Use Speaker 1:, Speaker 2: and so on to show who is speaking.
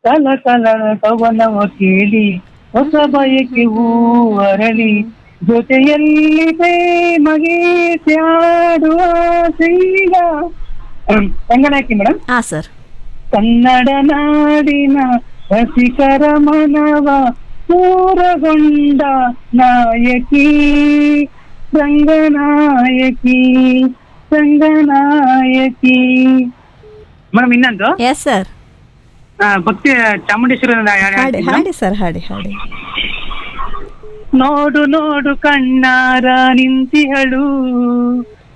Speaker 1: ಕಲ ಕಲ ಕವನವ ಕೇಳಿ ಹೊಸ ಬಯಕೆ ಹೂ ಅರಳಿ ಜೊತೆಯಲ್ಲಿ ಪ್ರೇಮಗೆ ಆಡುವ ಸಿಂಗ ರಂಗನಾಯಕಿ ಮೇಡಮ್
Speaker 2: ಹಾಂ ಸರ್
Speaker 1: ಕನ್ನಡ ನಾಡಿನ ರಸಿಕರ ಮನವ ಪೂರಗೊಂಡ ನಾಯಕಿ ರಂಗನಾಯಕಿ ರಂಗನಾಯಕಿ ಮೇಡಮ್ ಇನ್ನೊಂದು
Speaker 2: ಎಸ್ ಸರ್
Speaker 1: ಆ, ಭಕ್ತಿ ಚಾಮುಂಡೇಶ್ವರಿ
Speaker 2: ಹಾಡಿ ಹಾಡಿ ಸರ್ ಹಾಡಿ ಹಾಡಿ
Speaker 1: ನೋಡು ನೋಡು ಕಣ್ಣಾರ ನಿಂತಿಹಳು